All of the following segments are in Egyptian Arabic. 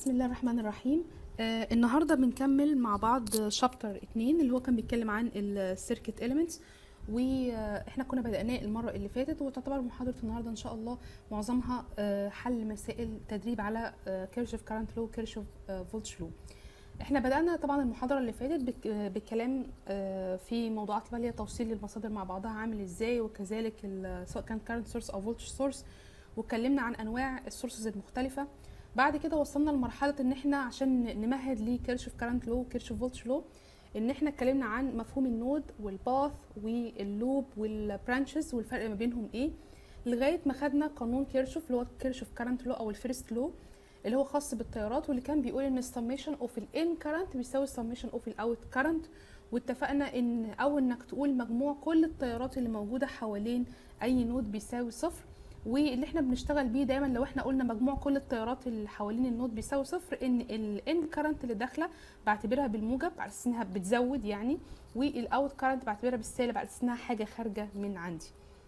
بسم الله الرحمن الرحيم آه النهارده بنكمل مع بعض شابتر 2 اللي هو كان بيتكلم عن السيركت اليمنتس واحنا كنا بدأناه المرة اللي فاتت وتعتبر محاضرة النهارده ان شاء الله معظمها آه حل مسائل تدريب على كيرشوف كارنت لو كيرشوف فولتش لو احنا بدأنا طبعا المحاضرة اللي فاتت بك- آه، بالكلام آه، في موضوعات اللي هي توصيل المصادر مع بعضها عامل ازاي وكذلك ال- سواء كان كارنت سورس او فولتج سورس واتكلمنا عن انواع السورسز المختلفة بعد كده وصلنا لمرحلة ان احنا عشان نمهد لكيرشوف كارنت لو وكيرشوف فولتج لو ان احنا اتكلمنا عن مفهوم النود والباث واللوب والبرانشز والفرق ما بينهم ايه لغايه ما خدنا قانون كيرشوف اللي هو كيرشوف كارنت لو او الفيرست لو اللي هو خاص بالتيارات واللي كان بيقول ان السميشن اوف الان كارنت بيساوي السميشن اوف الاوت كارنت واتفقنا ان او انك تقول مجموع كل التيارات اللي موجوده حوالين اي نود بيساوي صفر واللي احنا بنشتغل بيه دايما لو احنا قلنا مجموع كل التيارات اللي حوالين النود بيساوي صفر ان الان كارنت اللي داخله بعتبرها بالموجب على اساس انها بتزود يعني والاوت كارنت بعتبرها بالسالب على اساس انها حاجه خارجه من عندي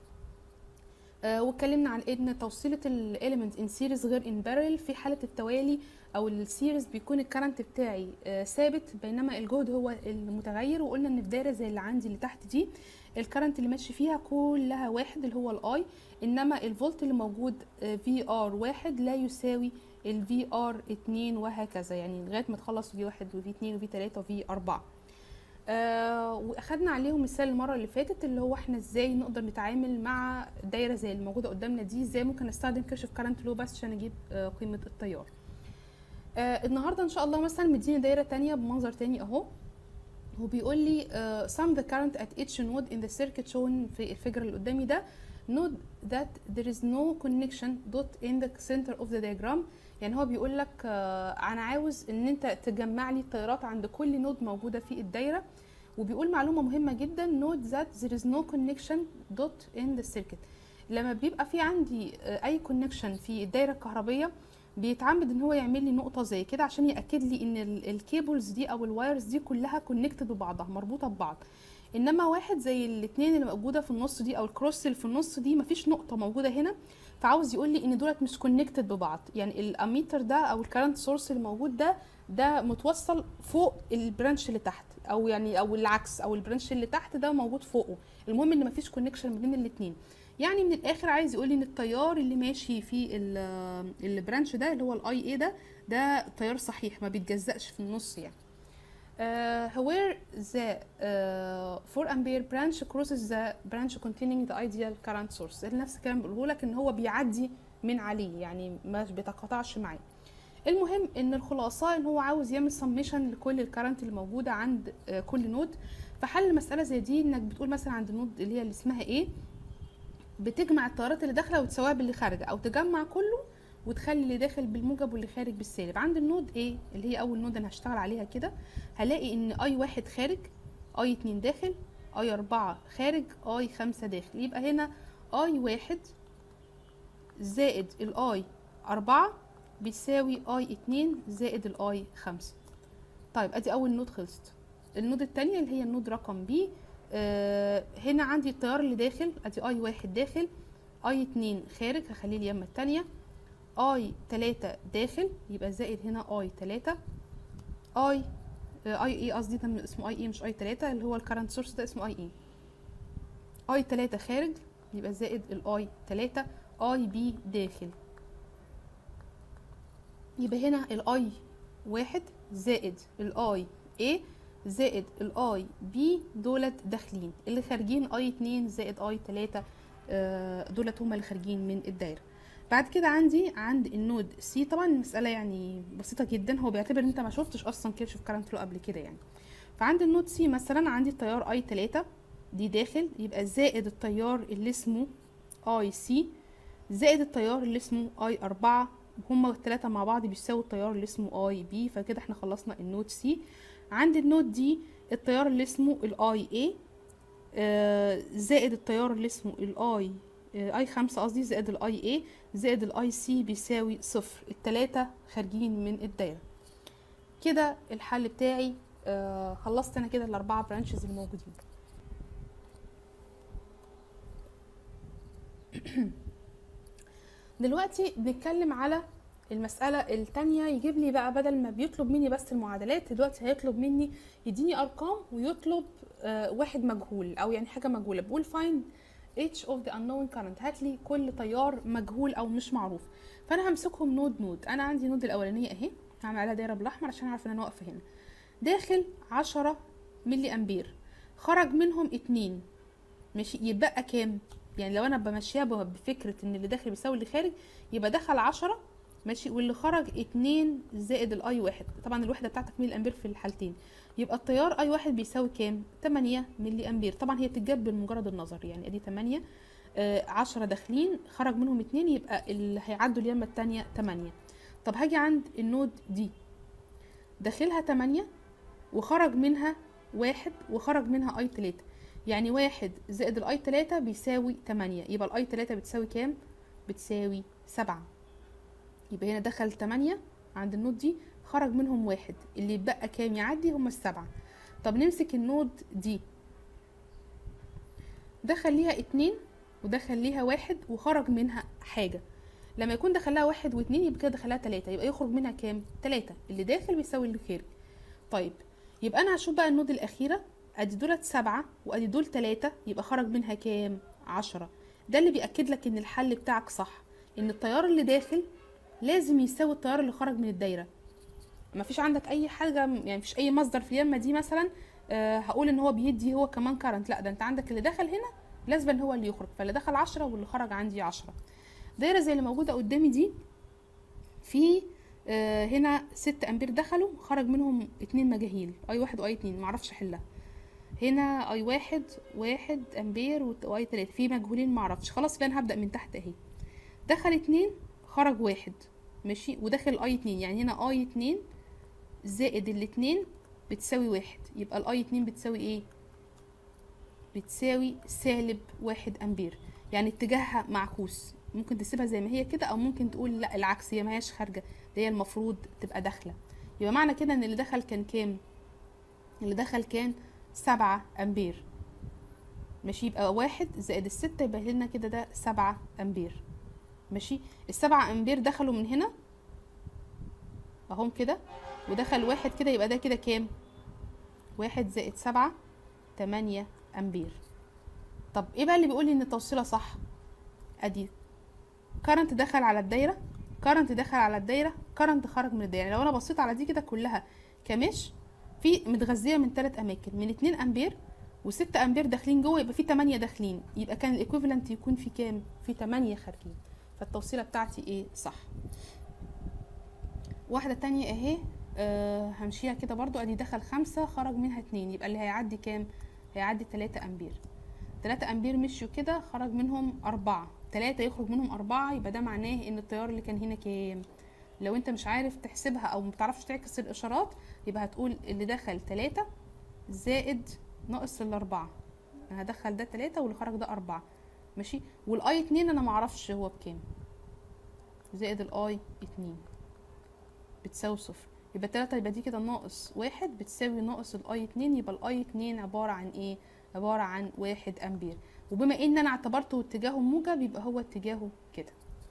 آه واتكلمنا عن ان توصيله الاليمنت ان سيريز غير ان بارل في حاله التوالي او السيريز بيكون الكرنت بتاعي آه ثابت بينما الجهد هو المتغير وقلنا ان في دايره زي اللي عندي اللي تحت دي الكرنت اللي ماشي فيها كلها واحد اللي هو الاي انما الفولت اللي موجود في ار واحد لا يساوي الفي ار اتنين وهكذا يعني لغايه ما تخلص في واحد وفي اتنين وفي تلاته وفي اربعه آه واخدنا عليهم مثال المره اللي فاتت اللي هو احنا ازاي نقدر نتعامل مع دايره زي اللي موجوده قدامنا دي ازاي ممكن نستخدم كشف كارنت لو بس عشان اجيب آه قيمه التيار آه النهارده ان شاء الله مثلا مديني دايره تانية بمنظر تاني اهو هو بيقول لي uh, sum the current at each node in the circuit shown في الفيجر اللي قدامي ده note that there is no connection dot in the center of the diagram يعني هو بيقول لك uh, انا عاوز ان انت تجمع لي التيارات عند كل نود موجوده في الدايره وبيقول معلومه مهمه جدا note that there is no connection dot in the circuit لما بيبقى في عندي uh, اي connection في الدايره الكهربيه بيتعمد ان هو يعمل لي نقطه زي كده عشان ياكد لي ان ال- الكيبلز دي او الوايرز دي كلها كونكتد ببعضها مربوطه ببعض انما واحد زي الاثنين اللي موجوده في النص دي او الكروس اللي في النص دي مفيش نقطه موجوده هنا فعاوز يقول لي ان دولت مش كونكتد ببعض يعني الاميتر ده او الكرنت سورس اللي موجود ده ده متوصل فوق البرانش اللي تحت او يعني او العكس او البرانش اللي تحت ده موجود فوقه المهم ان مفيش كونكشن ما بين الاثنين يعني من الاخر عايز يقول لي ان التيار اللي ماشي في ال- البرانش ده اللي هو الاي اي ده ده تيار صحيح ما بيتجزأش في النص يعني uh, where the uh, 4 ampere branch crosses the branch containing the ideal current source نفس الكلام بقوله لك ان هو بيعدي من عليه يعني ما بيتقاطعش معاه المهم ان الخلاصه ان هو عاوز يعمل سميشن لكل الكرنت اللي موجوده عند uh, كل نود فحل مساله زي دي انك بتقول مثلا عند النود اللي هي اللي اسمها ايه بتجمع التيارات اللي داخله وتساويها باللي خارجه او تجمع كله وتخلي اللي داخل بالموجب واللي خارج بالسالب عند النود ايه اللي هي اول نود انا هشتغل عليها كده هلاقي ان اي واحد خارج اي اتنين داخل اي اربعة خارج اي خمسة داخل يبقى هنا اي واحد زائد الاي اربعة بيساوي اي اتنين زائد الاي خمسة طيب ادي اول نود خلصت النود التانية اللي هي النود رقم بي آه هنا عندي التيار اللي داخل ادي اي واحد داخل اي اتنين خارج هخليه اليمة التانية اي تلاتة داخل يبقى زائد هنا اي تلاتة اي اي اي قصدي ده اسمه اي اي مش اي تلاتة اللي هو الكرنت سورس ده اسمه اي اي اي تلاتة خارج يبقى زائد الاي تلاتة اي بي داخل يبقى هنا الاي واحد زائد الاي اي زائد الاي بي دولت داخلين اللي خارجين اي اتنين زائد اي تلاتة آه، دولت هما اللي خارجين من الدايره بعد كده عندي عند النود سي طبعا المساله يعني بسيطه جدا هو بيعتبر ان انت ما شفتش اصلا كيرشوف كارنت لو قبل كده يعني فعند النود سي مثلا عندي التيار اي 3 دي داخل يبقى زائد التيار اللي اسمه اي سي زائد التيار اللي اسمه اي 4 هما الثلاثه مع بعض بيساووا التيار اللي اسمه اي بي فكده احنا خلصنا النود سي عند النود دي التيار اللي اسمه الاي اي زائد التيار اللي اسمه الاي اي خمسة قصدي زائد الاي اي زائد الاي سي بيساوي صفر التلاتة خارجين من الدايرة كده الحل بتاعي آه خلصت انا كده الاربعة برانشز الموجودين دلوقتي بنتكلم على المسألة التانية يجيب لي بقى بدل ما بيطلب مني بس المعادلات دلوقتي هيطلب مني يديني أرقام ويطلب آه واحد مجهول أو يعني حاجة مجهولة بقول find each of the unknown current هات لي كل تيار مجهول أو مش معروف فأنا همسكهم نود نود أنا عندي نود الأولانية أهي هعمل عليها دايرة بالأحمر عشان أعرف إن أنا واقفة هنا داخل عشرة ملي أمبير خرج منهم اتنين ماشي يبقى كام يعني لو انا بمشيها ب- بفكره ان اللي داخل بيساوي اللي خارج يبقى دخل عشرة ماشي واللي خرج اتنين زائد الاي واحد طبعا الوحده بتاعتك ملي امبير في الحالتين يبقى التيار اي واحد بيساوي كام 8 ملي امبير طبعا هي بتتجاب بمجرد النظر يعني ادي 8 آه 10 داخلين خرج منهم اتنين يبقى اللي هيعدوا اليمه التانية 8 طب هاجي عند النود دي داخلها 8 وخرج منها واحد وخرج منها اي تلاتة يعني واحد زائد الاي تلاتة بيساوي تمانية يبقى الاي تلاتة بتساوي كام بتساوي سبعة يبقى هنا دخل تمانية عند النود دي خرج منهم واحد اللي يتبقى كام يعدي هما السبعة طب نمسك النود دي دخل ليها اتنين ودخل ليها واحد وخرج منها حاجة لما يكون دخل لها واحد واتنين يبقى كده دخلها تلاتة يبقى يخرج منها كام تلاتة اللي داخل بيساوي اللي خارج طيب يبقى انا هشوف بقى النود الاخيره ادي دولت سبعة وادي دول تلاتة يبقى خرج منها كام عشرة ده اللي بيأكد لك ان الحل بتاعك صح ان التيار اللي داخل لازم يساوي التيار اللي خرج من الدايره مفيش عندك اي حاجه يعني مفيش اي مصدر في اليمه دي مثلا آه هقول ان هو بيدي هو كمان كارنت لا ده انت عندك اللي دخل هنا لازم هو اللي يخرج فاللي دخل عشرة واللي خرج عندي عشرة دايره زي اللي موجوده قدامي دي في آه هنا ست امبير دخلوا خرج منهم اتنين مجاهيل اي واحد واي اتنين معرفش احلها هنا اي واحد واحد امبير وت- واي تلاتة في مجهولين معرفش خلاص يبقى انا هبدأ من تحت اهي دخل اتنين خرج واحد ماشي ودخل اي اتنين يعني هنا اي اتنين زائد الاتنين بتساوي واحد يبقى الاي اتنين بتساوي ايه بتساوي سالب واحد امبير يعني اتجاهها معكوس ممكن تسيبها زي ما هي كده او ممكن تقول لا العكس هي ما هياش خارجه ده هي المفروض تبقى داخله يبقى معنى كده ان اللي دخل كان كام اللي دخل كان سبعة امبير ماشي يبقى واحد زائد الستة يبقى لنا كده ده سبعة امبير ماشي السبعة امبير دخلوا من هنا اهم كده ودخل واحد كده يبقى ده كده كام واحد زائد سبعة تمانية امبير طب ايه بقى اللي بيقول لي ان التوصيله صح ادي كارنت دخل على الدايره كارنت دخل على الدايره كارنت خرج من الدايره لو انا بصيت على دي كده كلها كمش في متغذيه من ثلاث اماكن من 2 امبير و6 امبير داخلين جوه يبقى في 8 داخلين يبقى كان الايكويفالنت يكون في كام في 8 خارجين فالتوصيله بتاعتي ايه صح واحده تانية اهي آه همشيها كده برضو ادي دخل خمسة خرج منها اتنين يبقى اللي هيعدي كام هيعدي 3 امبير 3 امبير مشوا كده خرج منهم أربعة 3 يخرج منهم أربعة يبقى ده معناه ان التيار اللي كان هنا كام لو انت مش عارف تحسبها او متعرفش تعكس الاشارات يبقى هتقول اللي دخل 3 زائد ناقص الأربعة انا هدخل ده 3 واللي خرج ده أربعة ماشي والاي 2 انا معرفش هو بكام زائد الاي 2 بتساوي صفر يبقى 3 يبقى دي كده ناقص واحد بتساوي ناقص الاي 2 يبقى الاي 2 عبارة عن ايه عبارة عن واحد امبير وبما ان انا اعتبرته اتجاهه موجب يبقى هو اتجاهه كده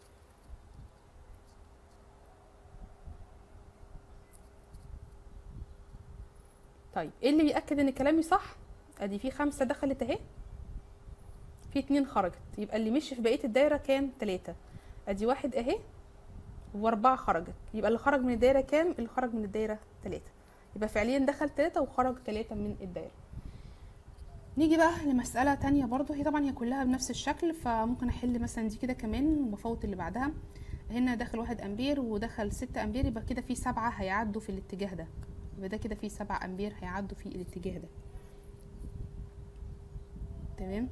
طيب ايه اللي بيأكد ان كلامي صح ادي في خمسة دخلت اهي في اتنين خرجت يبقى اللي مشي في بقية الدايرة كام تلاتة ادي واحد اهي واربعة خرجت يبقى اللي خرج من الدايرة كام اللي خرج من الدايرة تلاتة يبقى فعليا دخل تلاتة وخرج تلاتة من الدايرة نيجي بقى لمسألة تانية برضو هي طبعا هي كلها بنفس الشكل فممكن احل مثلا دي كده كمان وبفوت اللي بعدها هنا دخل واحد امبير ودخل ستة امبير يبقى كده في سبعة هيعدوا في الاتجاه ده يبقى ده كده في سبعة امبير هيعدوا في الاتجاه ده تمام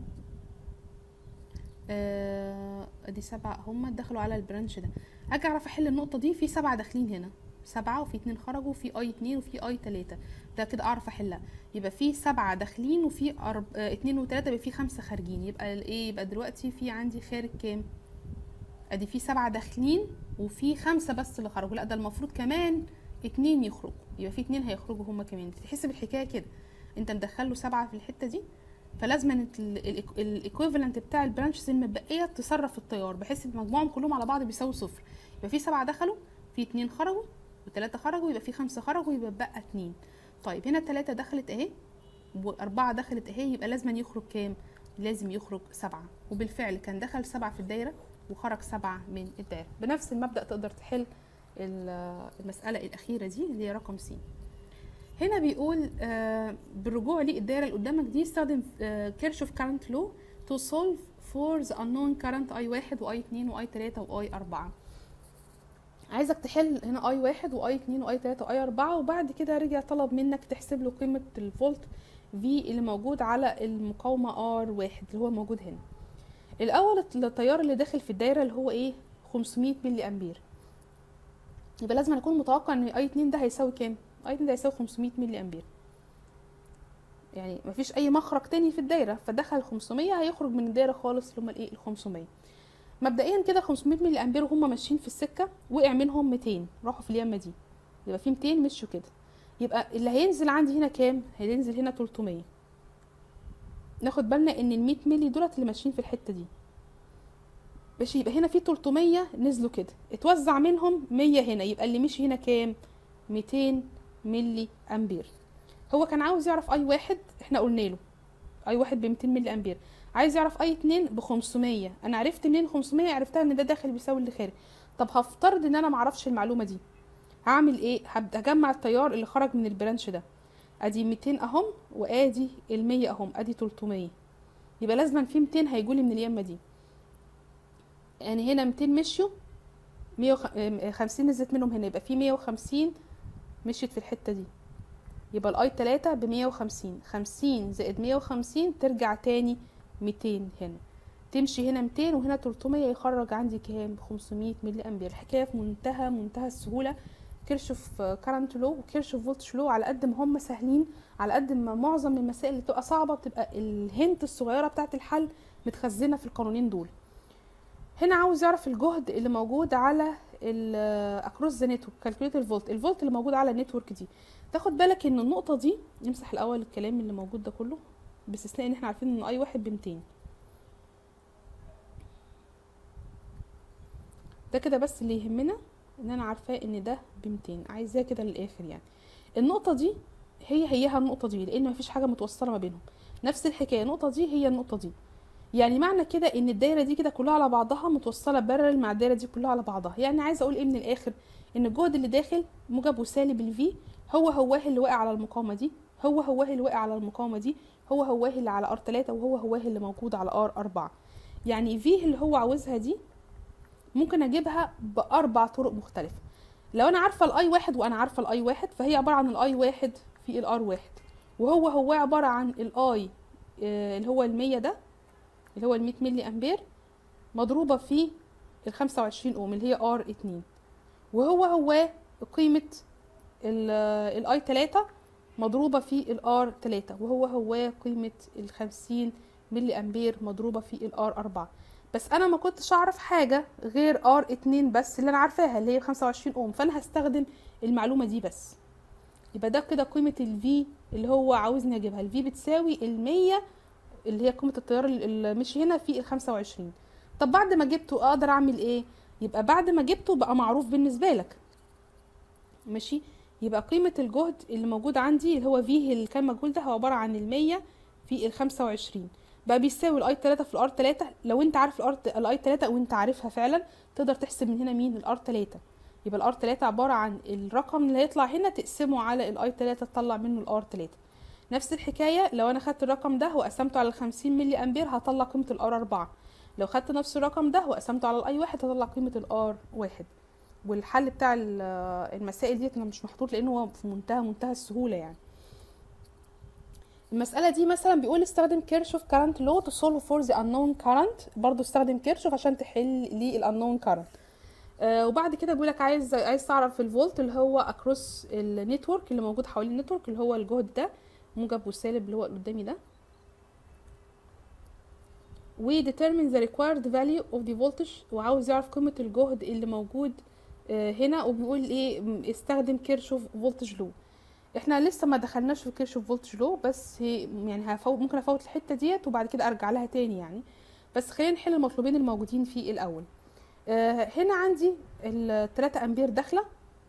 آه، ادي سبعة هما دخلوا على البرانش ده هاجي اعرف احل النقطة دي في سبعة داخلين هنا سبعة وفي اتنين خرجوا في اي اتنين وفي اي تلاتة ده كده اعرف احلها يبقى في سبعة داخلين وفي أرب... اه اتنين وتلاتة يبقى في خمسة خارجين يبقى ايه يبقى دلوقتي في عندي خارج كام ادي في سبعة داخلين وفي خمسة بس اللي خرجوا لا ده المفروض كمان اتنين يخرجوا يبقى في اتنين هيخرجوا هما كمان تحس بالحكاية كده انت مدخله سبعة في الحتة دي فلازم الايكويفالنت بتاع البرانشز المتبقيه تصرف التيار بحيث ان مجموعهم كلهم على بعض بيساوي صفر يبقى في سبعه دخلوا في اتنين خرجوا وتلاتة خرجوا يبقى في خمسة خرجوا يبقى بقى اتنين طيب هنا التلاتة دخلت اهي وأربعة دخلت اهي يبقى لازم يخرج كام؟ لازم يخرج سبعة وبالفعل كان دخل سبعة في الدايرة وخرج سبعة من الدايرة بنفس المبدأ تقدر تحل ال- المسألة الأخيرة دي اللي هي رقم س هنا بيقول آه، بالرجوع للدايرة اللي قدامك دي استخدم كيرشوف كارنت لو to solve for the unknown current I واحد و I اتنين و I تلاتة و I أربعة عايزك تحل هنا اي واحد واي اتنين واي تلاتة واي اربعة وبعد كده رجع طلب منك تحسب له قيمة الفولت في اللي موجود على المقاومة ار واحد اللي هو موجود هنا الاول التيار اللي داخل في الدايرة اللي هو ايه 500 ملي امبير يبقى لازم اكون متوقع ان اي اتنين ده هيساوي كام اي اتنين ده هيساوي 500 ملي امبير يعني مفيش اي مخرج تاني في الدايرة فدخل 500 هيخرج من الدايرة خالص اللي هما الايه ال 500 مبدئيا كده 500 ملي امبير وهم ماشيين في السكه وقع منهم 200 راحوا في اليمه دي يبقى في 200 مشوا كده يبقى اللي هينزل عندي هنا كام هينزل هنا 300 ناخد بالنا ان ال 100 ملي دولت اللي ماشيين في الحته دي ماشي يبقى هنا في 300 نزلوا كده اتوزع منهم 100 هنا يبقى اللي مشي هنا كام 200 ملي امبير هو كان عاوز يعرف اي واحد احنا قلنا له اي واحد ب 200 ملي امبير عايز يعرف اي اتنين ب 500 انا عرفت منين 500 عرفتها ان ده داخل بيساوي اللي خارج طب هفترض ان انا معرفش المعلومه دي هعمل ايه هبدا اجمع التيار اللي خرج من البرانش ده ادي 200 اهم وادي ال 100 اهم ادي 300 يبقى لازما في 200 هيجولي من اليمه دي يعني هنا 200 مشيوا 150 نزلت منهم هنا يبقى في 150 مشيت في الحته دي يبقى الاي 3 ب 150 50 زائد 150 ترجع تاني 200 هنا تمشي هنا 200 وهنا 300 يخرج عندي كام 500 ملي امبير الحكايه في منتهى منتهى السهوله كيرشوف كارنت لو وكيرشوف فولتج لو على قد ما هم سهلين على قد ما معظم المسائل اللي بتبقى صعبه بتبقى الهنت الصغيره بتاعه الحل متخزنه في القانونين دول هنا عاوز يعرف الجهد اللي موجود على اكروس ذا نتورك كالكوليت الفولت الفولت اللي موجود على النتورك دي تاخد بالك ان النقطه دي نمسح الاول الكلام اللي موجود ده كله باستثناء ان احنا عارفين ان اي واحد ب 200 ده كده بس اللي يهمنا ان انا عارفاه ان ده ب 200 عايزاه كده للاخر يعني النقطه دي هي هيها النقطه دي لان مفيش حاجه متوصله ما بينهم نفس الحكايه النقطه دي هي النقطه دي يعني معنى كده ان الدايره دي كده كلها على بعضها متوصله بارل مع الدايره دي كلها على بعضها يعني عايزه اقول ايه من الاخر ان الجهد اللي داخل موجب وسالب الفي هو هواه اللي واقع على المقاومه دي هو هواه اللي واقع على المقاومه دي هو هواه اللي على ار 3 وهو هواه اللي موجود على ار 4 يعني في اللي هو عاوزها دي ممكن اجيبها باربع طرق مختلفه لو انا عارفه الاي واحد وانا عارفه الاي واحد فهي عباره عن الاي واحد في الار واحد وهو هو عباره عن الاي اللي هو المية ده اللي هو المية ملي امبير مضروبه في الخمسة وعشرين اوم اللي هي ار اتنين وهو هو قيمه الاي تلاتة مضروبة في الار تلاتة وهو هو قيمة الخمسين ملي امبير مضروبة في الار اربعة بس انا ما كنتش اعرف حاجة غير ار اتنين بس اللي انا عارفاها اللي هي خمسة وعشرين اوم فانا هستخدم المعلومة دي بس يبقى ده كده قيمة الفي اللي هو عاوزني اجيبها الفي بتساوي المية اللي هي قيمة التيار اللي مشي هنا في الخمسة وعشرين طب بعد ما جبته اقدر اعمل ايه يبقى بعد ما جبته بقى معروف بالنسبة لك ماشي يبقى قيمة الجهد اللي موجود عندي اللي هو في اللي كان مجهول ده هو عبارة عن المية في الخمسة وعشرين بقى بيساوي الاي تلاتة في الار تلاتة لو انت عارف الار الاي تلاتة وانت عارفها فعلا تقدر تحسب من هنا مين الار تلاتة يبقى الار تلاتة عبارة عن الرقم اللي هيطلع هنا تقسمه على الاي تلاتة تطلع منه الار تلاتة نفس الحكاية لو انا خدت الرقم ده وقسمته على الخمسين ملي امبير هطلع قيمة الار اربعة لو خدت نفس الرقم ده وقسمته على الاي واحد هطلع قيمة الار واحد والحل بتاع المسائل دي انا مش محطوط لانه هو في منتهى منتهى السهوله يعني المساله دي مثلا بيقول استخدم كيرشوف كارنت لو تو سولف فور ذا unknown كارنت برضو استخدم كيرشوف عشان تحل لي الانون كارنت آه وبعد كده بيقول لك عايز عايز تعرف الفولت اللي هو اكروس النتورك اللي موجود حوالين النتورك اللي هو الجهد ده موجب وسالب اللي هو قدامي ده و determine the required value of the voltage وعاوز يعرف قيمة الجهد اللي موجود هنا وبيقول ايه استخدم كيرشوف فولتج لو احنا لسه ما دخلناش في كيرشوف فولتج لو بس هي يعني هفوت ممكن افوت الحته ديت وبعد كده ارجع لها تاني يعني بس خلينا نحل المطلوبين الموجودين فيه الاول آه هنا عندي ال 3 امبير داخله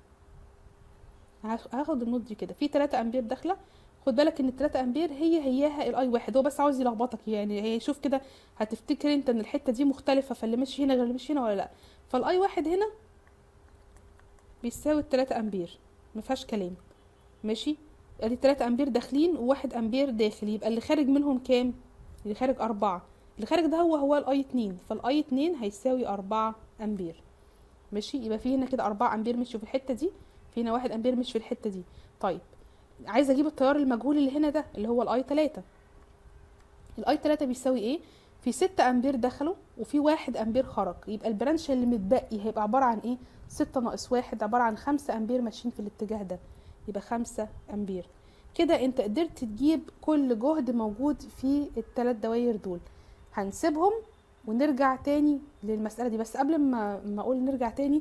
هاخ- هاخد النوت دي كده في 3 امبير داخله خد بالك ان ال 3 امبير هي هياها الاي واحد هو بس عاوز يلخبطك يعني هي شوف كده هتفتكر انت ان الحته دي مختلفه فاللي ماشي هنا غير اللي ماشي هنا ولا لا فالاي واحد هنا بيساوي 3 امبير ما فيهاش كلام ماشي ادي 3 امبير داخلين وواحد امبير داخل يبقى اللي خارج منهم كام اللي خارج أربعة اللي خارج ده هو هو الاي اتنين فالاي اتنين هيساوي أربعة امبير ماشي يبقى في هنا كده أربعة امبير مشوا في الحته دي في هنا واحد امبير مش في الحته دي طيب عايزه اجيب التيار المجهول اللي هنا ده اللي هو الاي 3 الاي 3 بيساوي ايه في 6 امبير دخلوا وفي واحد امبير خرج يبقى البرانش اللي متبقي هيبقى عباره عن ايه 6 ناقص واحد عباره عن 5 امبير ماشيين في الاتجاه ده يبقى 5 امبير كده انت قدرت تجيب كل جهد موجود في الثلاث دواير دول هنسيبهم ونرجع تاني للمسألة دي بس قبل ما ما اقول نرجع تاني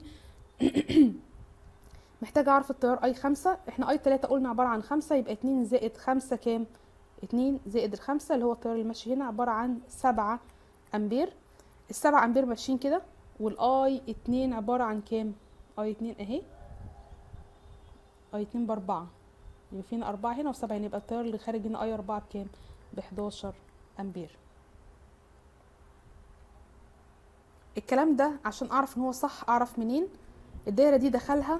محتاجة اعرف التيار اي خمسة احنا اي تلاتة قلنا عبارة عن خمسة يبقى اتنين زائد خمسة كام اتنين زائد الخمسة اللي هو التيار اللي ماشي هنا عبارة عن سبعة امبير السبعة امبير ماشيين كده والاي اتنين عبارة عن كام اي اتنين اهي اي اتنين باربعة يبقى فينا اربعة هنا وسبعة هنا يبقى التيار اللي خارج هنا اي اربعة بكام بحداشر امبير الكلام ده عشان اعرف ان هو صح اعرف منين الدايره دي دخلها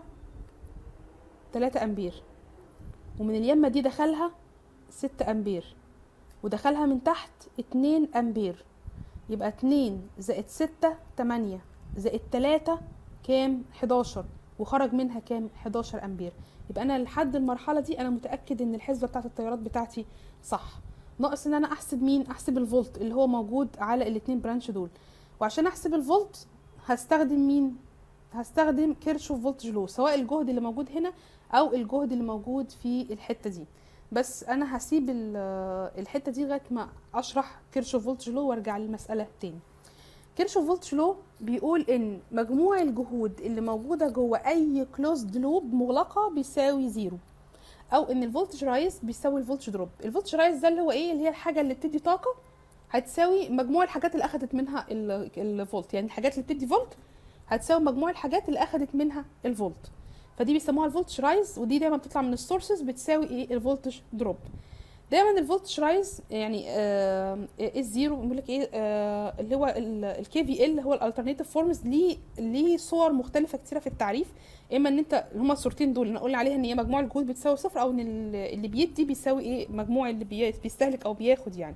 3 امبير ومن اليمه دي دخلها 6 امبير ودخلها من تحت 2 امبير يبقى 2 زائد 6 8 زائد 3 كام 11 وخرج منها كام 11 امبير يبقى انا لحد المرحله دي انا متاكد ان الحسبه بتاعت التيارات بتاعتي صح ناقص ان انا احسب مين احسب الفولت اللي هو موجود على الاتنين برانش دول وعشان احسب الفولت هستخدم مين هستخدم كيرشوف فولتج لو سواء الجهد اللي موجود هنا او الجهد اللي موجود في الحته دي بس انا هسيب ال- الحته دي لغايه ما اشرح كيرشوف فولتج لو وارجع للمساله تاني كيرشوف فولتج لو بيقول ان مجموع الجهود اللي موجوده جوه اي كلوزد لوب مغلقه بيساوي زيرو او ان الفولتج رايز بيساوي الفولتج دروب الفولتج رايز ده اللي هو ايه اللي هي الحاجه اللي بتدي طاقه هتساوي مجموع الحاجات اللي اخدت منها ال- الفولت يعني الحاجات اللي بتدي فولت هتساوي مجموع الحاجات اللي اخدت منها الفولت فدي بيسموها الفولتج رايز ودي دايما بتطلع من السورسز بتساوي ايه الفولتج دروب دايما الفولتج رايز يعني آه إيه الزيرو بيقول لك ايه آه اللي هو الكي في ال هو الالترناتيف فورمز ليه ليه صور مختلفه كتيره في التعريف اما ان انت هما الصورتين دول نقول عليها ان هي مجموع الجهود بتساوي صفر او ان ال- اللي بيدي بيساوي ايه مجموع اللي بي- بيستهلك او بياخد يعني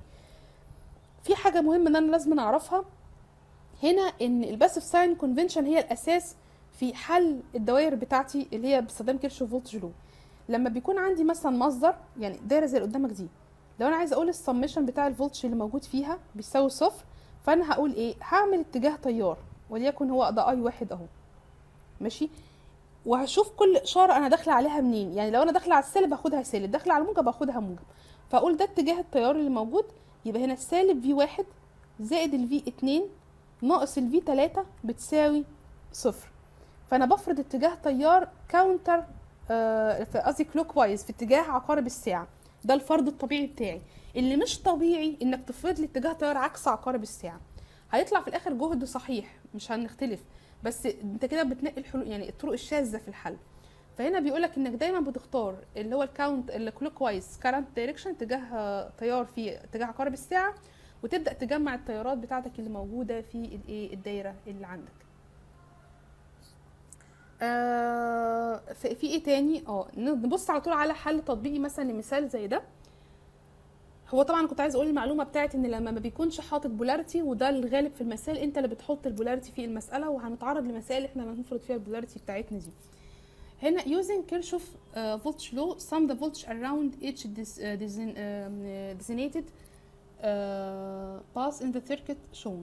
في حاجه مهمه ان انا لازم اعرفها هنا ان الباسيف ساين كونفنشن هي الاساس في حل الدوائر بتاعتي اللي هي باستخدام كيرشوف فولتج لو لما بيكون عندي مثلا مصدر يعني دايره زي اللي قدامك دي لو انا عايزه اقول السمشن بتاع الفولتج اللي موجود فيها بيساوي صفر فانا هقول ايه هعمل اتجاه تيار وليكن هو ده اي واحد اهو ماشي وهشوف كل اشاره انا داخله عليها منين يعني لو انا داخله على السالب هاخدها سالب داخله على الموجب هاخدها موجب فاقول ده اتجاه التيار اللي موجود يبقى هنا السالب في واحد زائد الفي اتنين ناقص الفي تلاتة بتساوي صفر فانا بفرض اتجاه تيار كاونتر آه، في- قصدي كلوك وايز في اتجاه عقارب الساعه ده الفرض الطبيعي بتاعي اللي مش طبيعي انك تفرض لي اتجاه تيار عكس عقارب الساعه هيطلع في الاخر جهد صحيح مش هنختلف بس انت كده بتنقي الحلول يعني الطرق الشاذه في الحل فهنا بيقولك انك دايما بتختار اللي هو الكاونت الكلوك وايز كارنت دايركشن اتجاه آه، تيار في اتجاه عقارب الساعه وتبدا تجمع التيارات بتاعتك اللي موجوده في الايه الدايره اللي عندك آه في في ايه تاني اه نبص على طول على حل تطبيقي مثلا لمثال زي ده هو طبعا كنت عايز اقول المعلومه بتاعت ان لما ما بيكونش حاطط بولاريتي وده الغالب في المسائل انت اللي بتحط البولاريتي في المساله وهنتعرض لمسائل احنا اللي هنفرض فيها البولاريتي بتاعتنا دي هنا using Kirchhoff uh, voltage law sum the voltage around each dis, uh, design, um, uh, designated uh, path in the circuit shown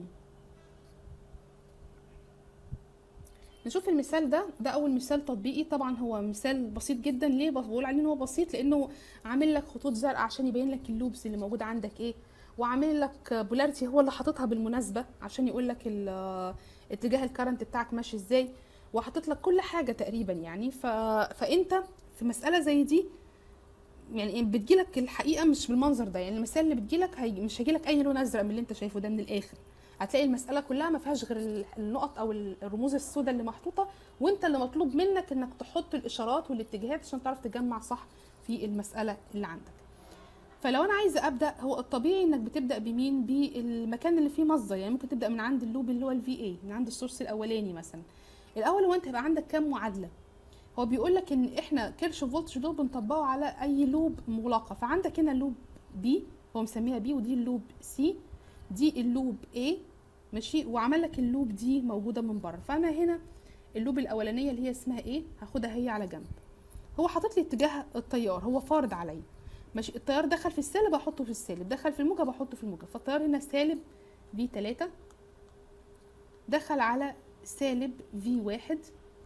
نشوف المثال ده ده اول مثال تطبيقي طبعا هو مثال بسيط جدا ليه بقول عليه ان هو بسيط لانه عامل لك خطوط زرقاء عشان يبين لك اللوبس اللي موجوده عندك ايه وعامل لك بولاريتي هو اللي حاططها بالمناسبه عشان يقول لك ال- اتجاه الكرنت بتاعك ماشي ازاي وحاطط لك كل حاجه تقريبا يعني ف... فانت في مساله زي دي يعني بتجيلك الحقيقه مش بالمنظر ده يعني المثال اللي بتجيلك هي... مش هيجيلك اي لون ازرق من اللي انت شايفه ده من الاخر هتلاقي المساله كلها ما فيهاش غير ال- النقط او ال- الرموز السوداء اللي محطوطه وانت اللي مطلوب منك انك تحط الاشارات والاتجاهات عشان تعرف تجمع صح في المساله اللي عندك فلو انا عايزه ابدا هو الطبيعي انك بتبدا بمين بالمكان اللي فيه مصدر يعني ممكن تبدا من عند اللوب اللي هو الفي اي من عند السورس الاولاني مثلا الاول هو انت هيبقى عندك كام معادله هو بيقول لك ان احنا كيرش فولتج لوب بنطبقه على اي لوب مغلقه فعندك هنا لوب بي هو مسميها بي ودي اللوب سي دي اللوب A ماشي وعمل لك اللوب دي موجوده من بره فانا هنا اللوب الاولانيه اللي هي اسمها ايه هاخدها هي على جنب هو حاطط لي اتجاه التيار هو فارض عليا ماشي التيار دخل في السالب احطه في السالب دخل في الموجب احطه في الموجب فالتيار هنا سالب في 3 دخل على سالب في 1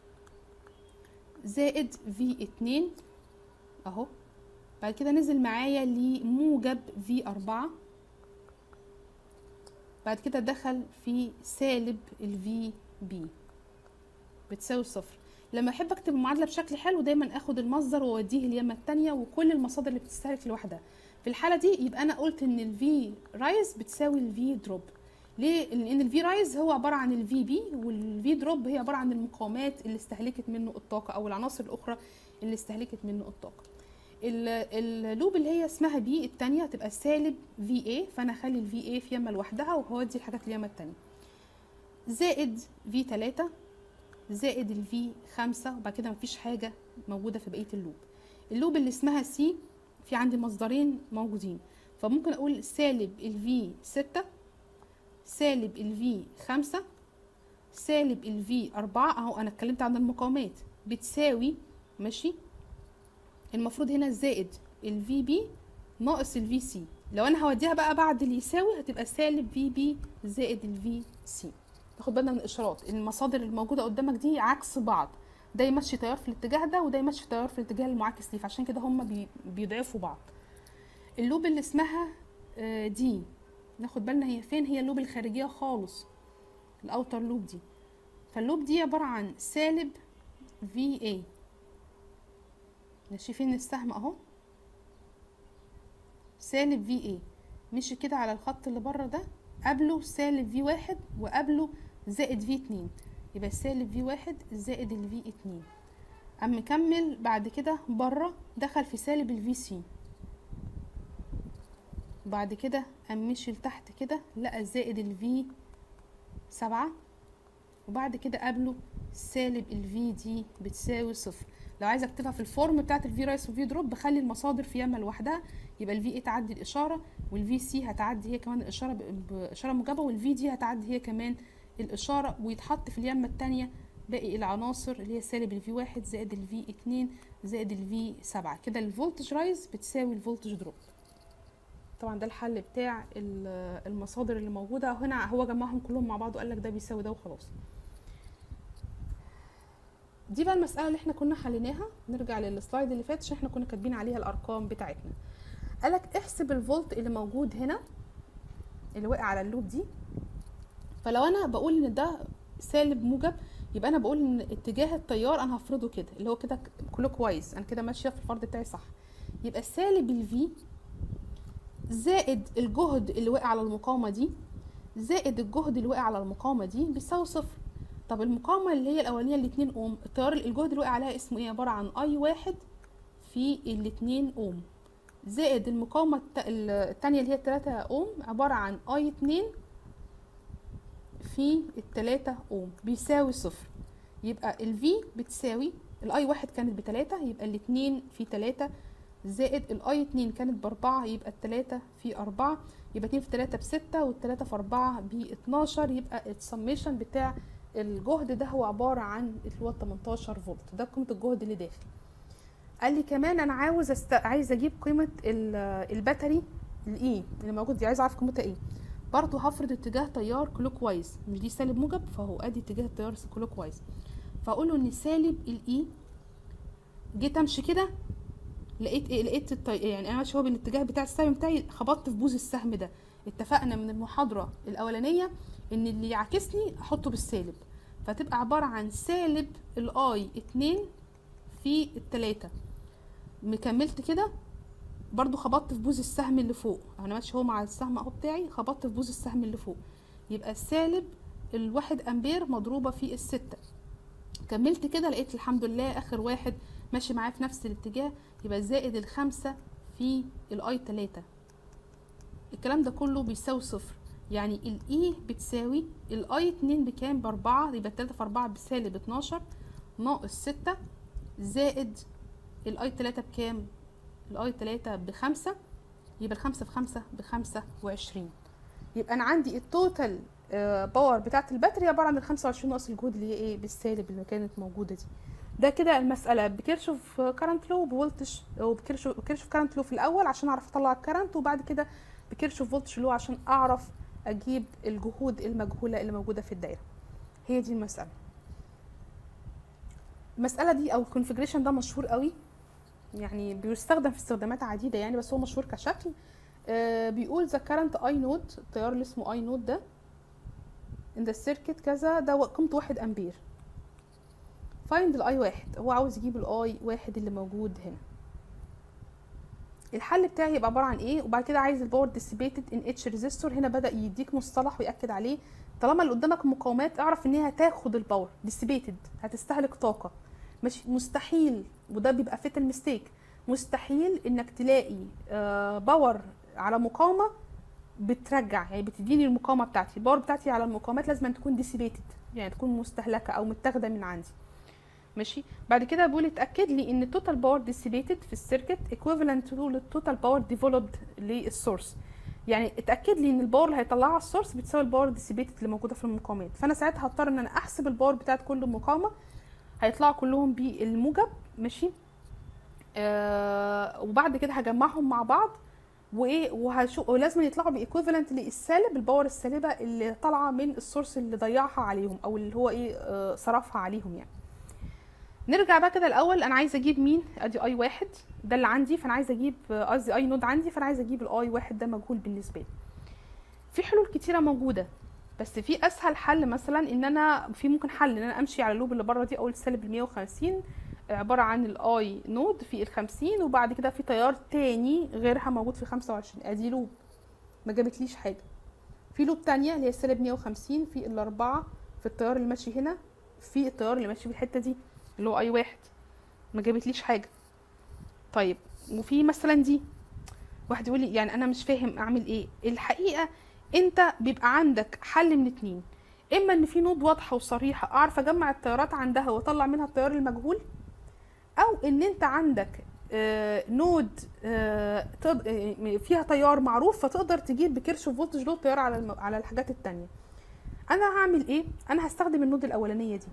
زائد في 2 اهو بعد كده نزل معايا لموجب في 4 بعد كده دخل في سالب الفي بي بتساوي صفر لما احب اكتب المعادله بشكل حلو دايما اخد المصدر واوديه اليمه التانية وكل المصادر اللي بتستهلك لوحدها في الحاله دي يبقى انا قلت ان الفي رايز بتساوي الفي دروب ليه لان الفي رايز هو عباره عن الفي بي والفي دروب هي عباره عن المقاومات اللي استهلكت منه الطاقه او العناصر الاخرى اللي استهلكت منه الطاقه ال- اللوب اللي هي اسمها بي التانية هتبقى سالب في اي فانا اخلي الفي اي في يمه لوحدها وهودي الحاجات اليمه التانية زائد في 3 زائد الفي 5 وبعد كده مفيش حاجه موجوده في بقيه اللوب اللوب اللي اسمها سي في عندي مصدرين موجودين فممكن اقول سالب الفي 6 سالب الفي 5 سالب الفي 4 اهو انا اتكلمت عن المقاومات بتساوي ماشي المفروض هنا زائد الفي بي ناقص الفي سي لو انا هوديها بقى بعد اللي يساوي هتبقى سالب في بي زائد الفي سي تاخد بالنا من الاشارات المصادر الموجوده قدامك دي عكس بعض ده يمشي تيار في الاتجاه ده وده يمشي تيار في الاتجاه المعاكس ليه فعشان كده هما بي بيضعفوا بعض اللوب اللي اسمها آه، دي ناخد بالنا هي فين هي اللوب الخارجيه خالص الاوتر لوب دي فاللوب دي عباره عن سالب في اي ماشي فين السهم اهو سالب في اي مشي كده على الخط اللي بره ده قبله سالب في واحد وقبله زائد في اتنين يبقى سالب في واحد زائد الفي اتنين قام مكمل بعد كده بره دخل في سالب الفي سي بعد كده قام مشي لتحت كده لقى زائد الفي سبعة وبعد كده قبله سالب الفي دي بتساوي صفر لو عايزه اكتبها في الفورم بتاعت الفي رايس والفي دروب بخلي المصادر في يمه لوحدها يبقى الفي اي تعدي الاشاره والفي سي هتعدي هي كمان الاشاره ب- باشاره موجبه والفي دي هتعدي هي كمان الاشاره ويتحط في اليمه التانية باقي العناصر اللي هي سالب الفي واحد زائد الفي اتنين زائد الفي سبعة كده الفولتج رايز بتساوي الفولتج دروب طبعا ده الحل بتاع ال- المصادر اللي موجوده هنا هو جمعهم كلهم مع بعض وقال لك ده بيساوي ده وخلاص دي بقى المسألة اللي احنا كنا حليناها نرجع للسلايد اللي فات عشان احنا كنا كاتبين عليها الأرقام بتاعتنا قالك احسب الفولت اللي موجود هنا اللي واقع على اللوب دي فلو انا بقول ان ده سالب موجب يبقى انا بقول ان اتجاه التيار انا هفرضه كده اللي هو كده كله كويس انا كده ماشيه في الفرض بتاعي صح يبقى سالب الفي زائد الجهد اللي واقع على المقاومه دي زائد الجهد اللي واقع على المقاومه دي بيساوي صفر طب المقاومه اللي هي الاولانيه ال 2 اوم التيار الجهد اللي واقع عليها اسمه ايه عباره عن اي واحد في ال 2 اوم زائد المقاومه الت- ال- التانية اللي هي 3 اوم عباره عن اي 2 في التلاتة اوم بيساوي صفر يبقى الفي بتساوي الاي واحد كانت بتلاتة يبقى الاتنين في تلاتة زائد الاي اتنين كانت باربعة يبقى التلاتة في اربعة يبقى اتنين في تلاتة بستة والتلاتة في اربعة باتناشر يبقى السميشن بتاع الجهد ده هو عبارة عن اللي هو 18 فولت ده قيمة الجهد اللي داخل قال لي كمان انا عاوز است... عايز اجيب قيمة ال- الباتري الاي اللي موجود دي عايز اعرف قيمتها ايه برضه هفرض اتجاه تيار كلوك وايز مش دي سالب موجب فهو ادي اتجاه التيار كلوك وايز فاقول له ان سالب الاي جيت امشي كده لقيت ايه لقيت الطي... يعني انا ماشي هو بالاتجاه بتاع السهم بتاعي خبطت في بوز السهم ده اتفقنا من المحاضره الاولانيه ان اللي يعكسني احطه بالسالب فتبقى عباره عن سالب الاي اتنين في التلاتة مكملت كده برضو خبطت في بوز السهم اللي فوق انا ماشي هو مع السهم اهو بتاعي خبطت في بوز السهم اللي فوق يبقى السالب الواحد امبير مضروبة في الستة كملت كده لقيت الحمد لله اخر واحد ماشي معايا في نفس الاتجاه يبقى زائد الخمسة في الاي تلاتة الكلام ده كله بيساوي صفر يعني الاي بتساوي الاي اتنين بكام باربعة يبقى التلاتة في اربعة بسالب اتناشر ناقص ستة زائد الاي تلاتة بكام الاي تلاتة بخمسة يبقى الخمسة في خمسة بخمسة وعشرين يبقى انا عندي التوتال آه، باور بتاعت الباتري عبارة عن الخمسة وعشرين ناقص الجهد اللي هي ايه بالسالب اللي كانت موجودة دي ده كده المسألة بكيرشوف كارنت لو بفولتج او بكيرشوف كيرشوف كارنت لو في الأول عشان أعرف أطلع الكارنت وبعد كده بكيرشوف فولتج لو عشان أعرف أجيب الجهود المجهولة اللي موجودة في الدايرة هي دي المسألة المسألة دي أو الكونفجريشن ده مشهور قوي يعني بيستخدم في استخدامات عديدة يعني بس هو مشهور كشكل آه بيقول ذا كارنت اي نود التيار اللي اسمه اي نود ده in the circuit كذا ده قيمته واحد امبير find الاي واحد هو عاوز يجيب الاي واحد اللي موجود هنا الحل بتاعي يبقى عباره عن ايه وبعد كده عايز الباور dissipated in each resistor هنا بدا يديك مصطلح وياكد عليه طالما اللي قدامك مقاومات اعرف ان هي هتاخد الباور dissipated هتستهلك طاقه مش مستحيل وده بيبقى فيتال ميستيك مستحيل انك تلاقي آه، باور على مقاومه بترجع يعني بتديني المقاومه بتاعتي الباور بتاعتي على المقاومات لازم أن تكون ديسيبيتد يعني تكون مستهلكه او متاخده من عندي ماشي بعد كده بيقول اتاكد لي ان التوتال باور ديسيبيتد في السيركت ايكويفالنت تو للتوتال باور ديفلوبد للسورس يعني اتاكد لي ان الباور اللي هيطلعها السورس بتساوي الباور ديسيبيتد اللي موجوده في المقاومات فانا ساعتها هضطر ان انا احسب الباور بتاعت كل مقاومه هيطلعوا كلهم بالموجب ماشي آه وبعد كده هجمعهم مع بعض وايه وهشوف ولازم يطلعوا بايكويفالنت للسالب الباور السالبه اللي طالعه من السورس اللي ضيعها عليهم او اللي هو ايه آه صرفها عليهم يعني نرجع بقى كده الاول انا عايزه اجيب مين ادي اي واحد ده اللي عندي فانا عايزه اجيب آه، قصدي اي نود عندي فانا عايزه اجيب الاي واحد ده مجهول بالنسبه لي في حلول كتيره موجوده بس في اسهل حل مثلا ان انا في ممكن حل ان انا امشي على اللوب اللي بره دي اقول سالب ال 150 عباره عن الاي نود في ال 50 وبعد كده في تيار تاني غيرها موجود في 25 ادي لوب ما جابتليش حاجه في لوب تانية اللي هي سالب 150 في الاربعه في التيار اللي ماشي هنا في التيار اللي ماشي في الحته دي اللي هو اي واحد ما جابتليش حاجه طيب وفي مثلا دي واحد يقول لي يعني انا مش فاهم اعمل ايه الحقيقه انت بيبقى عندك حل من اتنين اما ان في نود واضحه وصريحه اعرف اجمع التيارات عندها واطلع منها التيار المجهول او ان انت عندك آه، نود آه، تقد- آه، فيها تيار معروف فتقدر تجيب بكيرشوف فولتج لود تيار على الم- على الحاجات التانية انا هعمل ايه انا هستخدم النود الاولانيه دي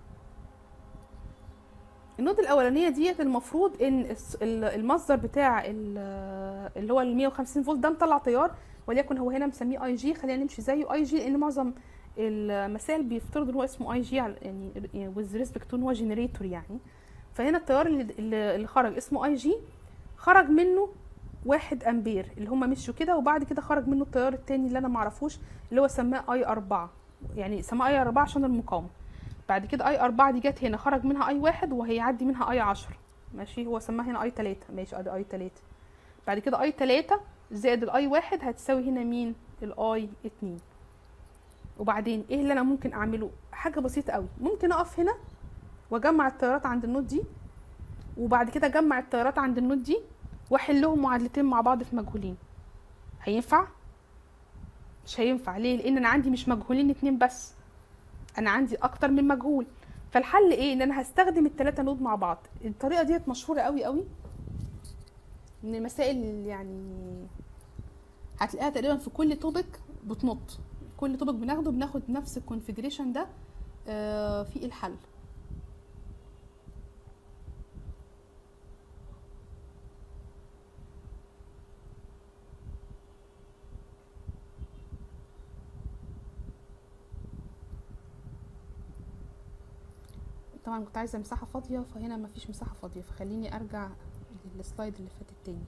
النود الاولانيه ديت المفروض ان الس- ال- المصدر بتاع ال- اللي هو ال 150 فولت ده مطلع تيار وليكن هو هنا مسميه اي جي خلينا نمشي زيه اي جي لان معظم المسائل بيفترض ان هو اسمه اي جي يعني وذ ريسبكت ان هو جنريتور يعني فهنا التيار اللي, اللي اللي خرج اسمه اي جي خرج منه واحد امبير اللي هم مشوا كده وبعد كده خرج منه التيار التاني اللي انا معرفوش اللي هو سماه اي اربعة يعني سماه اي اربعة عشان المقاومة بعد كده اي اربعة دي جت هنا خرج منها اي واحد وهيعدي منها اي عشرة ماشي هو سماها هنا اي تلاتة ماشي ادي اي تلاتة بعد كده اي تلاتة زائد الاي واحد هتساوي هنا مين الاي اتنين وبعدين ايه اللي انا ممكن اعمله حاجة بسيطة قوي ممكن اقف هنا واجمع التيارات عند النود دي وبعد كده اجمع التيارات عند النود دي واحلهم معادلتين مع بعض في مجهولين هينفع مش هينفع ليه لان انا عندي مش مجهولين اتنين بس انا عندي اكتر من مجهول فالحل ايه ان انا هستخدم التلاتة نود مع بعض الطريقه ديت مشهوره قوي قوي من المسائل اللي يعني هتلاقيها تقريبا في كل توبك بتنط كل توبك بناخده بناخد نفس الكونفيجريشن ده آه، في الحل طبعا كنت عايزه مساحه فاضيه فهنا مفيش مساحه فاضيه فخليني ارجع للسلايد اللي فاتت تاني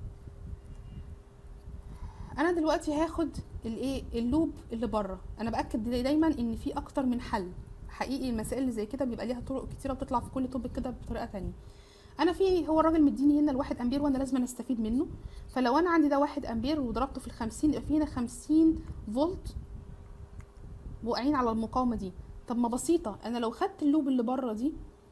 انا دلوقتي هاخد الايه اللوب اللي بره انا باكد داي- دايما ان في اكتر من حل حقيقي المسائل اللي زي كده بيبقى ليها طرق كتيره بتطلع في كل توبك كده بطريقه تانية انا في هو الراجل مديني هنا الواحد امبير وانا لازم استفيد منه فلو انا عندي ده واحد امبير وضربته في الخمسين يبقى في هنا خمسين فولت واقعين على المقاومه دي طب ما بسيطه انا لو خدت اللوب اللي بره دي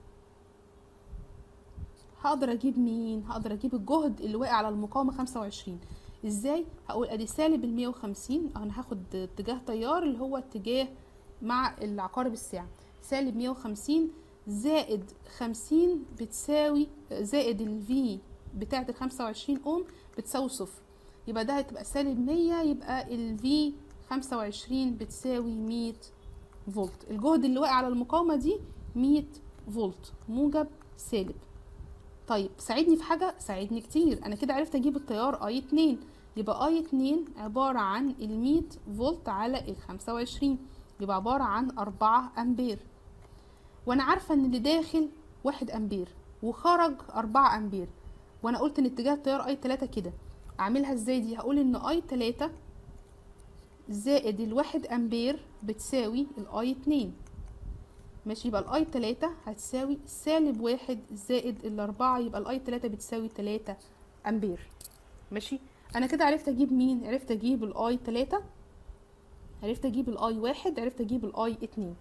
هقدر اجيب مين هقدر اجيب الجهد اللي واقع على المقاومه 25 ازاي هقول ادي سالب ال 150 انا هاخد اتجاه تيار اللي هو اتجاه مع العقارب الساعه سالب 150 زائد 50 بتساوي زائد الفي بتاعه ال 25 اوم بتساوي صفر يبقى ده هتبقى سالب 100 يبقى الفي 25 بتساوي 100 فولت الجهد اللي واقع على المقاومه دي 100 فولت موجب سالب طيب ساعدني في حاجه ساعدني كتير انا كده عرفت اجيب التيار اي 2 يبقى اي 2 عباره عن ال 100 فولت على ال 25 يبقى عباره عن 4 امبير وانا عارفه ان اللي داخل 1 امبير وخرج 4 امبير وانا قلت ان اتجاه التيار اي 3 كده اعملها ازاي دي هقول ان اي 3 زائد الواحد امبير بتساوي الاي 2 ماشي يبقى الاي 3 هتساوي سالب واحد زائد الاربعة يبقى الاي 3 بتساوي 3 امبير ماشي انا كده عرفت اجيب مين عرفت اجيب الاي 3 عرفت اجيب الاي واحد عرفت اجيب الاي 2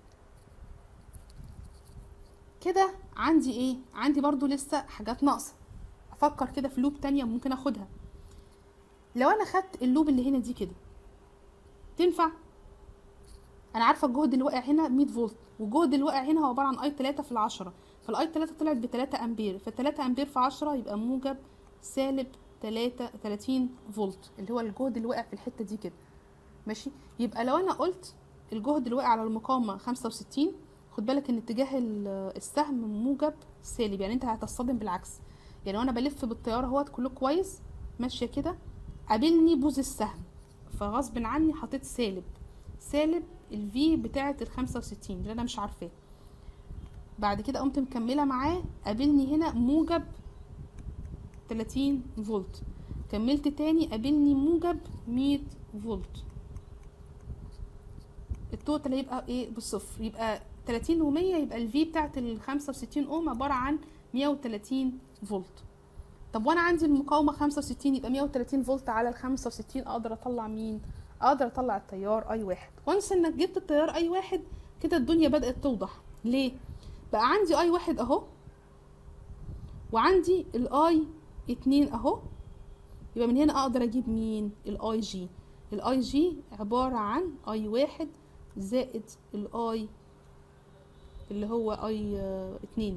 كده عندي ايه عندي برضو لسه حاجات ناقصه افكر كده في لوب تانية ممكن اخدها لو انا خدت اللوب اللي هنا دي كده تنفع انا عارفه الجهد اللي واقع هنا 100 فولت والجهد اللي واقع هنا هو عباره عن اي 3 في العشرة فالاي 3 طلعت ب 3 امبير ف 3 امبير في 10 يبقى موجب سالب 3 30 فولت اللي هو الجهد اللي واقع في الحته دي كده ماشي يبقى لو انا قلت الجهد اللي واقع على المقاومه 65 خد بالك ان اتجاه السهم موجب سالب يعني انت هتصطدم بالعكس يعني وانا بلف بالطياره اهوت كله كويس ماشيه كده قابلني بوز السهم فغصب عني حطيت سالب سالب الفي بتاعه ال 65 اللي انا مش عارفاه بعد كده قمت مكمله معاه قابلني هنا موجب 30 فولت كملت تاني قابلني موجب 100 فولت التوتال هيبقى ايه بالصفر يبقى 30 و100 يبقى الفي بتاعت ال 65 اوم عباره عن 130 فولت طب وانا عندي المقاومه 65 يبقى 130 فولت على ال 65 اقدر اطلع مين اقدر اطلع التيار اي واحد وانس انك جبت التيار اي واحد كده الدنيا بدات توضح ليه بقى عندي اي واحد اهو وعندي الاي اتنين اهو يبقى من هنا اقدر اجيب مين الاي جي الاي جي عباره عن اي واحد زائد الاي اللي هو اي اتنين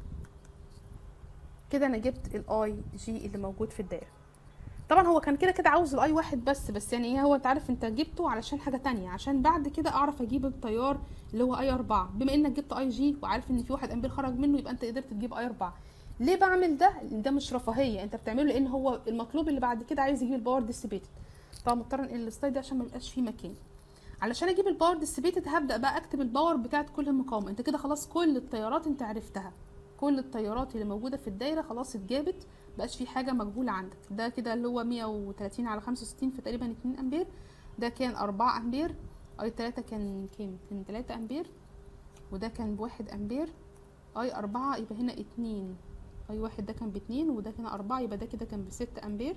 كده انا جبت الاي جي اللي موجود في الدايره طبعا هو كان كده كده عاوز الاي واحد بس بس يعني ايه هو انت عارف انت جبته علشان حاجه تانية عشان بعد كده اعرف اجيب التيار اللي هو اي اربعة بما انك جبت اي جي وعارف ان في واحد امبير خرج منه يبقى انت قدرت تجيب اي اربعة ليه بعمل ده ده مش رفاهيه انت بتعمله لان هو المطلوب اللي بعد كده عايز يجيب الباور ديسيبيتد طبعا مضطر انقل السلايد ده عشان ما يبقاش فيه مكان علشان اجيب الباور ديسيبيتد هبدا بقى اكتب الباور بتاعت كل مقاومه انت كده خلاص كل التيارات انت عرفتها كل التيارات اللي موجوده في الدايره خلاص اتجابت مبقاش في حاجه مجهوله عندك ده كده اللي هو 130 على 65 فتقريبا 2 امبير ده كان 4 امبير اي 3 كان كام كان 3 امبير وده كان بواحد امبير اي 4 يبقى هنا 2 اي واحد ده كان باتنين وده كان أربعة يبقى ده كده كان بستة امبير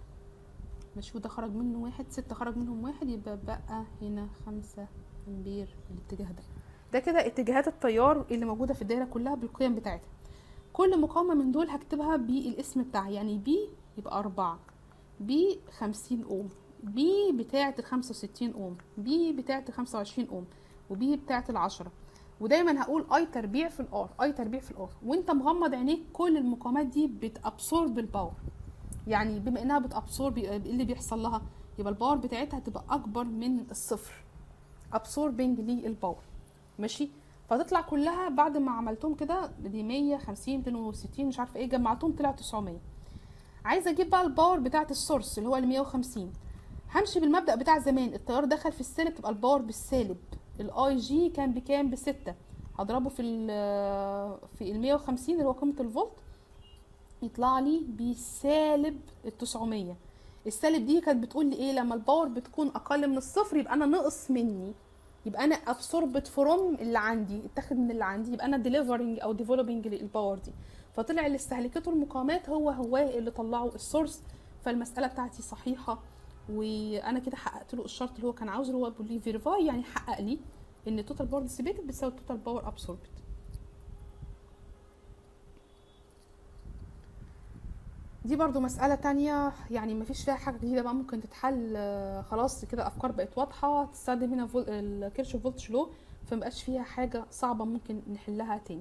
ماشي وده خرج منه واحد ستة خرج منهم واحد يبقى بقى هنا خمسة امبير في الاتجاه ده ده كده اتجاهات التيار اللي موجودة في الدايرة كلها بالقيم بتاعتها كل مقاومة من دول هكتبها بالاسم بتاعها يعني بي يبقى أربعة بي خمسين أوم بي بتاعة الخمسة وستين أوم بي بتاعة الخمسة وعشرين أوم وبي بتاعة العشرة ودايما هقول اي تربيع في الار اي تربيع في الار وانت مغمض عينيك كل المقاومات دي بتابسورب الباور يعني بما انها بتابسورب ايه اللي بيحصل لها يبقى الباور بتاعتها هتبقى اكبر من الصفر ابسوربنج للباور ماشي فتطلع كلها بعد ما عملتهم كده دي 150 260 مش عارفه ايه جمعتهم طلع 900 عايزه اجيب بقى الباور بتاعه السورس اللي هو ال 150 همشي بالمبدا بتاع زمان التيار دخل في السالب تبقى الباور بالسالب الاي جي كان بكام بستة هضربه في ال في ال 150 اللي هو قيمه الفولت يطلع لي بسالب ال 900 السالب دي كانت بتقول لي ايه لما الباور بتكون اقل من الصفر يبقى انا نقص مني يبقى انا ابسوربت فروم اللي عندي اتاخد من اللي عندي يبقى انا ديليفرنج او ديفلوبينج للباور دي فطلع اللي استهلكته المقاومات هو هو اللي طلعه السورس فالمساله بتاعتي صحيحه وانا كده حققت له الشرط اللي هو كان عاوزه اللي هو بيقول لي فيريفاي يعني حقق لي ان التوتال باور ديسيبيتد بتساوي التوتال باور ابسوربت دي برضو مسألة تانية يعني مفيش فيها حاجة جديدة بقى ممكن تتحل آه، خلاص كده أفكار بقت واضحة تستخدم هنا فول... الكيرش فولتش لو فمبقاش فيها حاجة صعبة ممكن نحلها تاني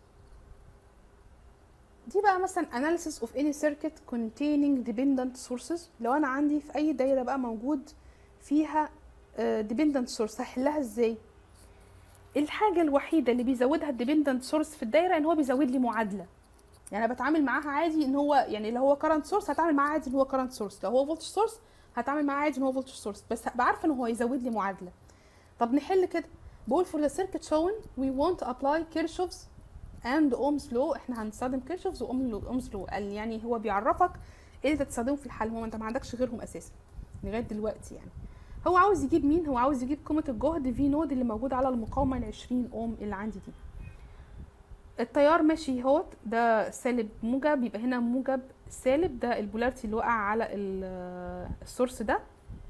دي بقى مثلا analysis of any circuit containing dependent sources لو أنا عندي في أي دايرة بقى موجود فيها آه، dependent source هحلها ازاي الحاجة الوحيدة اللي بيزودها الديبندنت سورس في الدايرة ان هو بيزود لي معادلة يعني انا بتعامل معاها عادي ان هو يعني لو هو كرنت سورس هتعامل معاه عادي ان هو كرنت سورس لو هو فولتج سورس هتعامل معاه عادي ان هو فولتج سورس بس هبقى عارفه ان هو يزود لي معادله طب نحل كده بقول for the circuit shown we want to apply Kirchhoff's and Ohm's law احنا هنستخدم كيرشوفز وأومز لو قال يعني هو بيعرفك ايه اللي تستخدمه في الحل هو انت ما عندكش غيرهم اساسا لغايه دلوقتي يعني هو عاوز يجيب مين هو عاوز يجيب قيمه الجهد في نود اللي موجود على المقاومه ال 20 اوم اللي عندي دي التيار ماشي اهوت ده سالب موجب يبقى هنا موجب سالب ده البولاريتي اللي وقع على ال- السورس ده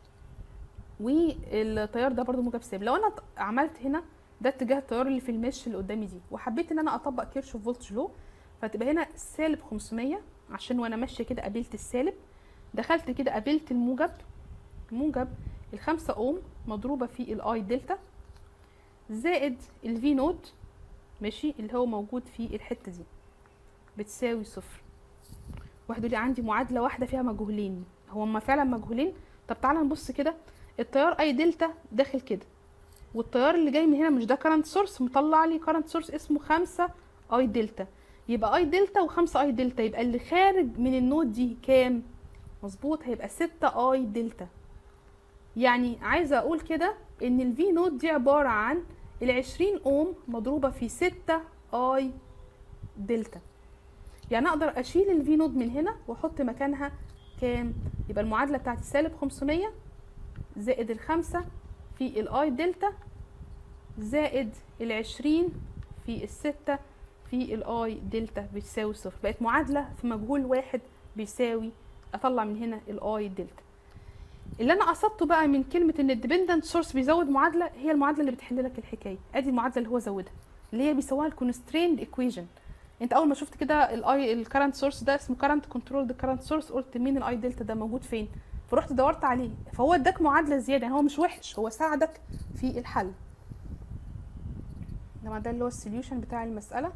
والتيار ده برضو موجب سالب لو انا ط- عملت هنا ده اتجاه التيار اللي في المش اللي قدامي دي وحبيت ان انا اطبق كيرشوف فولتج لو فتبقى هنا سالب 500 عشان وانا ماشيه كده قابلت السالب دخلت كده قابلت الموجب موجب الخمسة اوم مضروبه في الاي دلتا زائد الفي نود ماشي اللي هو موجود في الحته دي بتساوي صفر واحد يقول لي عندي معادله واحده فيها مجهولين هو هما فعلا مجهولين طب تعالى نبص كده التيار اي دلتا داخل كده والتيار اللي جاي من هنا مش ده كارنت سورس مطلع لي كارنت سورس اسمه خمسة اي دلتا يبقى اي دلتا وخمسة اي دلتا يبقى اللي خارج من النود دي كام مظبوط هيبقى ستة اي دلتا يعني عايزه اقول كده ان الفي نود دي عباره عن العشرين اوم مضروبه في ستة اي دلتا يعني اقدر اشيل الفي نود من هنا واحط مكانها كام يبقى المعادله بتاعتي سالب 500 زائد الخمسة في الاي دلتا زائد العشرين في الستة في الاي دلتا بتساوي صفر بقت معادله في مجهول واحد بيساوي اطلع من هنا الاي دلتا اللي انا قصدته بقى من كلمه ان الديبندنت سورس بيزود معادله هي المعادله اللي بتحل لك الحكايه ادي المعادله اللي هو زودها اللي هي بيسموها الكونستريند ايكويشن انت اول ما شفت كده الاي الكرنت سورس ده اسمه كرنت كنترول ده كرنت سورس قلت مين الاي دلتا ده موجود فين فرحت دورت عليه فهو اداك معادله زياده يعني هو مش وحش هو ساعدك في الحل ده ده اللي هو السوليوشن بتاع المساله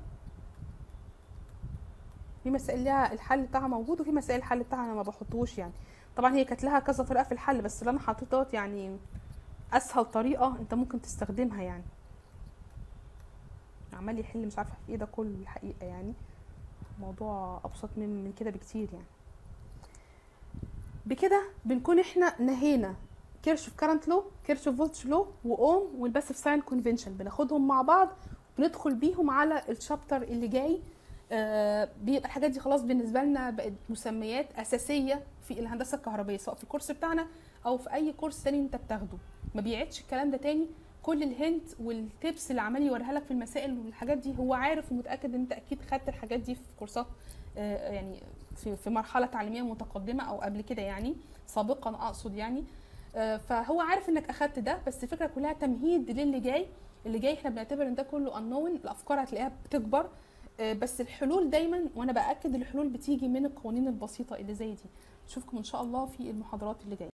في مسائل ليها الحل بتاعها موجود وفي مسائل الحل بتاعها انا ما بحطوش يعني طبعا هي كانت لها كذا طريقه في الحل بس اللي انا حطيته دوت يعني اسهل طريقه انت ممكن تستخدمها يعني عمال يحل مش عارفه في ايه ده كله الحقيقه يعني موضوع ابسط من من كده بكتير يعني بكده بنكون احنا نهينا كيرشوف كارنت لو كيرشوف فولتج لو واوم والباسيف ساين كونفنشن بناخدهم مع بعض بندخل بيهم على الشابتر اللي جاي آه بيبقى الحاجات دي خلاص بالنسبه لنا بقت مسميات اساسيه في الهندسه الكهربائيه سواء في الكورس بتاعنا او في اي كورس تاني انت بتاخده ما بيعيدش الكلام ده تاني كل الهنت والتيبس اللي عمال يوريها لك في المسائل والحاجات دي هو عارف ومتاكد ان انت اكيد خدت الحاجات دي في كورسات آه يعني في في مرحله تعليميه متقدمه او قبل كده يعني سابقا اقصد يعني آه فهو عارف انك اخدت ده بس الفكره كلها تمهيد للي جاي اللي جاي احنا بنعتبر ان ده كله unknown الافكار هتلاقيها بتكبر بس الحلول دايما وانا باكد الحلول بتيجي من القوانين البسيطه اللي زي دي اشوفكم ان شاء الله في المحاضرات اللي جايه